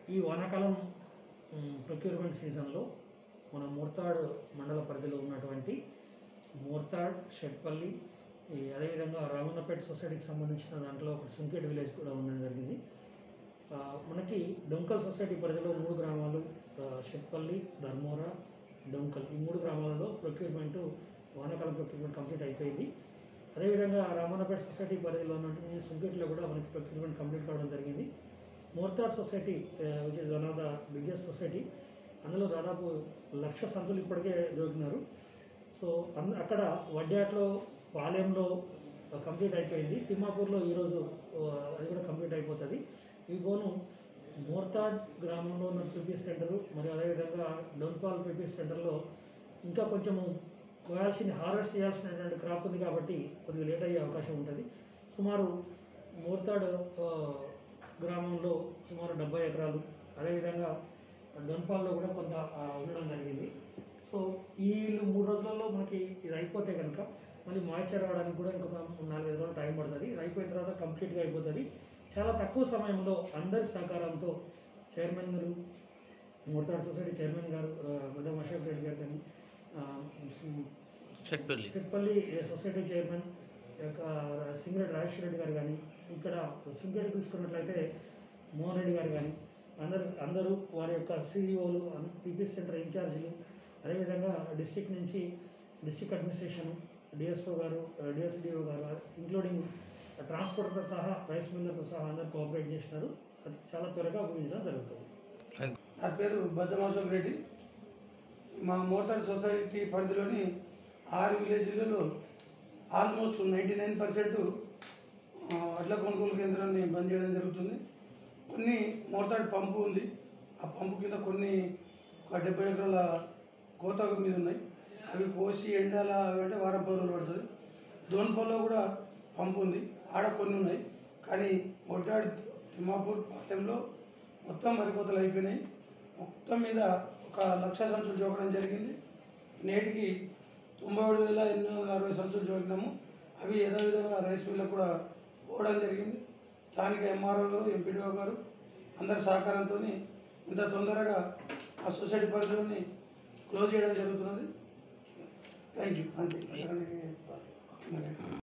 ఈ వానాకాలం ప్రొక్యూర్మెంట్ సీజన్లో మన మోర్తాడ్ మండల పరిధిలో ఉన్నటువంటి మోర్తాడ్ షెట్పల్లి ఈ అదేవిధంగా రామన్నపేట సొసైటీకి సంబంధించిన దాంట్లో ఒక సుంకేట్ విలేజ్ కూడా ఉండడం జరిగింది ఆ, మనకి డొంకల్ సొసైటీ పరిధిలో మూడు గ్రామాలు ఆ, షెట్పల్లి ధర్మోరా డొంకల్ ఈ మూడు గ్రామాలలో ప్రొక్యూర్మెంట్ వానాకాలం ప్రొక్యూర్మెంట్ కంప్లీట్ అయిపోయింది అదేవిధంగా రామన్నపేట సొసైటీ పరిధిలో ఉన్నటువంటి సుంకేట్లో కూడా మనకి ప్రొక్యూర్మెంట్ కంప్లీట్ కావడం జరిగింది Mortad society which is one of the biggest society అందులో దాదాపు లక్ష సంచులు ఇప్పటికే దొరికినారు సో అంద అక్కడ వడ్డాట్లో పాలెంలో కంప్లీట్ అయిపోయింది తిమ్మాపూర్లో ఈరోజు ఆ, అది కూడా కంప్లీట్ అయిపోతుంది ఈ బోను మోర్తాడ్ గ్రామంలో ఉన్న పీపీఎస్ సెంటరు మరియు అదేవిధంగా డొన్పాల్ పీపీఎస్ సెంటర్లో ఇంకా కొంచెము కోయాల్సింది హార్వెస్ట్ చేయాల్సినటువంటి క్రాప్ ఉంది కాబట్టి కొద్దిగా లేట్ అయ్యే అవకాశం ఉంటుంది సుమారు మోర్తాడ్ ఆ, గ్రామంలో సుమారు డెబ్బై ఎకరాలు అదేవిధంగా డొన్పాల్లో కూడా కొంత ఆ, ఉండడం జరిగింది సో ఈ వీళ్ళు మూడు రోజులలో మనకి ఇది అయిపోతే కనుక మళ్ళీ మాయిశ్చర్ రావడానికి కూడా ఇంకొక నాలుగైదు రోజులు టైం పడుతుంది ఇది అయిపోయిన తర్వాత కంప్లీట్గా అయిపోతుంది చాలా తక్కువ సమయంలో అందరి సహకారంతో చైర్మన్ గారు మోర్తాడ్ సొసైటీ చైర్మన్ గారు పెద్ద అశోక్ రెడ్డి గారు కానీ ఆ, చెట్పల్లి సిట్పల్లి సొసైటీ చైర్మన్ యొక్క సింగరెడ్డి రాజేశ్వర రెడ్డి గారు కానీ ఇక్కడ సింగరెడ్డి తీసుకున్నట్లయితే మోహన్ రెడ్డి గారు కానీ అందరు అందరూ వారి యొక్క సిఇఓలు పీపీఎస్ సెంటర్ ఇన్ఛార్జీలు అదేవిధంగా డిస్టిక్ నుంచి డిస్టిక్ అడ్మినిస్ట్రేషన్ డిఎస్ఓ గారు డిఎస్డిఓ గారు ఇంక్లూడింగ్ ట్రాన్స్పోర్ట్తో సహా రైస్ మిల్లర్తో సహా అందరు కోఆపరేట్ చేసినారు అది చాలా త్వరగా ఊహించడం జరుగుతుంది నా పేరు బద్దం అశోక్ రెడ్డి మా మోర్తాడ్ సొసైటీ పరిధిలోని ఆరు విలేజ్లలో ఆల్మోస్ట్ నైంటీ నైన్ పర్సెంట్ అడ్ల కొనుగోలు కేంద్రాన్ని బంద్ చేయడం జరుగుతుంది కొన్ని మోర్తాడ్ పంపు ఉంది ఆ పంపు కింద కొన్ని ఒక డెబ్బై ఎకరాల కోత మీద ఉన్నాయి అవి కోసి ఎండాల అవి అంటే వారం పది రోజులు పడుతుంది దోన్పల్లో కూడా పంపు ఉంది ఆడ కొన్ని ఉన్నాయి కానీ మొట్టాడు తిమ్మాపూర్ పాలెంలో మొత్తం వరి కోతలు అయిపోయినాయి మొత్తం మీద ఒక లక్ష సంచులు జోకడం జరిగింది నేటికి తొంభై ఏడు వేల ఎనిమిది వందల అరవై సంచులు జోకినాము అవి యథావిధంగా రైస్ మిల్లకు కూడా పోవడం జరిగింది స్థానిక ఎంఆర్ఓ గారు ఎంపీడీఓ గారు అందరి సహకారంతో ఇంత తొందరగా ఆ సొసైటీ పరిధిలోని క్లోజ్ చేయడం జరుగుతున్నది థ్యాంక్ యూ అంతే